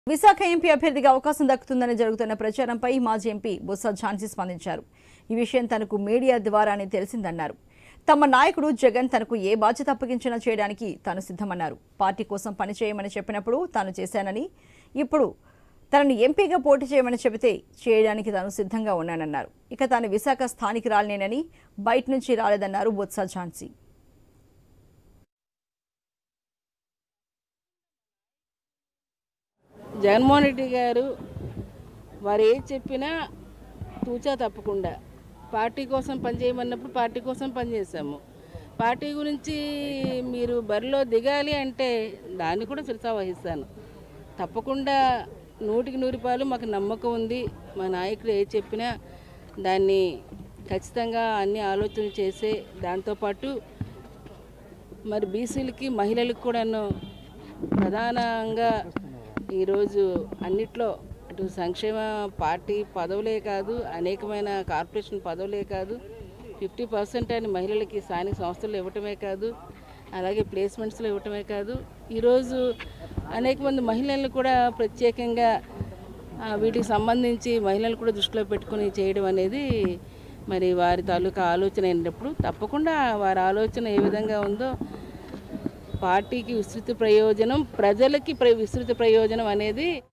Visakha MP అభ్యర్థిగా అవకాశం దక్కుతుందని జరుగుతున్న ప్రచారంపై మాజీ ఎంపీ బొత్స ఝాన్సీ స్పందించారు ఈ విషయం తనకు మీడియా ద్వారానే తెలిసిందన్నారు తమ నాయకుడు జగన్ తనకు ఏ బాధ్యత అప్పగించినా చేయడానికి తాను సిద్ధమన్నారు పార్టీ కోసం పనిచేయమని చెప్పినప్పుడు తాను చేశానని ఇప్పుడు తనను ఎంపీగా పోటీ చేయమని చెబితే చేయడానికి తాను సిద్ధంగా ఉన్నానన్నారు ఇక తాను విశాఖ స్థానికురాలనేనని బయట నుంచి రాలేదన్నారు బొత్స ఝాన్సీ జగన్మోహన్ రెడ్డి గారు వారు ఏది చెప్పినా తూచా తప్పకుండా పార్టీ కోసం పనిచేయమన్నప్పుడు పార్టీ కోసం పనిచేసాము పార్టీ గురించి మీరు బరిలో దిగాలి అంటే దాన్ని కూడా శిరసా వహిస్తాను తప్పకుండా నూటికి నూరు రూపాయలు మాకు నమ్మకం ఉంది మా నాయకుడు ఏది చెప్పినా దాన్ని ఖచ్చితంగా అన్ని ఆలోచనలు చేసే దాంతోపాటు మరి బీసీలకి మహిళలకు కూడాను ప్రధానంగా ఈరోజు అన్నిట్లో అటు సంక్షేమ పార్టీ పదవులే కాదు అనేకమైన కార్పొరేషన్ పదవులే కాదు ఫిఫ్టీ పర్సెంట్ అని మహిళలకి స్థానిక సంస్థలు ఇవ్వటమే కాదు అలాగే ప్లేస్మెంట్స్లో ఇవ్వటమే కాదు ఈరోజు అనేక మంది మహిళలను కూడా ప్రత్యేకంగా ఆ, వీటికి సంబంధించి మహిళలు కూడా దృష్టిలో పెట్టుకుని చేయడం అనేది మరి వారి తాలూకా ఆలోచన అయినప్పుడు తప్పకుండా వారి ఆలోచన ఏ విధంగా ఉందో పార్టీకి విస్తృత ప్రయోజనం ప్రజలకి ప్ర- విస్తృత ప్రయోజనం అనేది